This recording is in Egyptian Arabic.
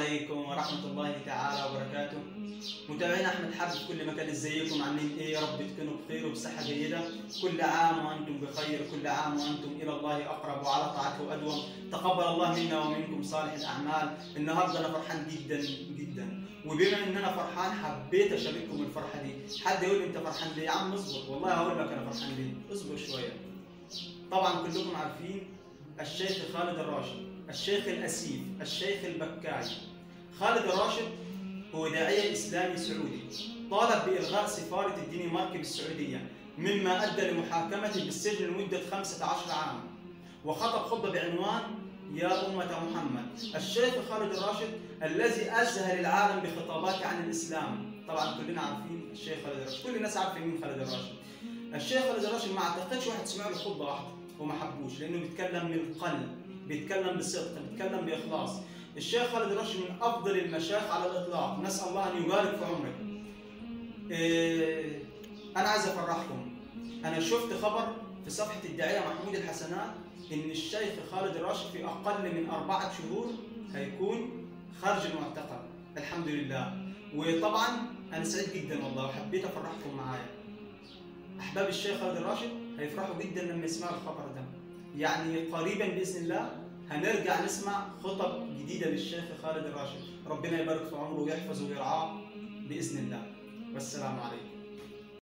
عليكم ورحمة الله تعالى وبركاته متابعين أحمد حرب في كل مكان ازيكم عاملين إيه يا رب تكونوا بخير وبصحة جيدة كل عام وأنتم بخير كل عام وأنتم إلى الله أقرب وعلى طاعته أدوم تقبل الله منا ومنكم صالح الأعمال النهاردة أنا فرحان جدا جدا وبما إن أنا فرحان حبيت أشارككم الفرحة دي حد يقول لي أنت فرحان ليه يا عم اصبر والله هقول لك أنا فرحان ليه اصبر شوية طبعا كلكم عارفين الشيخ خالد الراشد الشيخ الأسيف الشيخ البكاي خالد الراشد هو داعية إسلامي سعودي طالب بإلغاء سفارة الدنمارك بالسعودية مما أدى لمحاكمته بالسجن لمدة 15 عاما وخطب خطبة بعنوان يا أمة محمد الشيخ خالد الراشد الذي أذهل العالم بخطاباته عن الإسلام طبعا كلنا عارفين الشيخ خالد الراشد كل الناس عارفين مين خالد الراشد الشيخ خالد الراشد ما اعتقدش واحد سمع له خطبة واحدة وما حبوش لأنه بيتكلم من القلب بيتكلم بصدق بيتكلم بإخلاص الشيخ خالد الراشد من أفضل المشايخ على الإطلاق نسأل الله أن يبارك في عمره إيه أنا عايز أفرحكم أنا شفت خبر في صفحة الداعية محمود الحسنات إن الشيخ خالد الراشد في أقل من أربعة شهور هيكون خارج المعتقل الحمد لله وطبعا أنا سعيد جدا والله وحبيت أفرحكم معايا أحباب الشيخ خالد الراشد هيفرحوا جدا لما يسمعوا الخبر ده يعني قريبا بإذن الله هنرجع نسمع خطب جديدة للشيخ خالد الراشد ربنا يبارك في عمره ويحفظه ويرعاه بإذن الله والسلام عليكم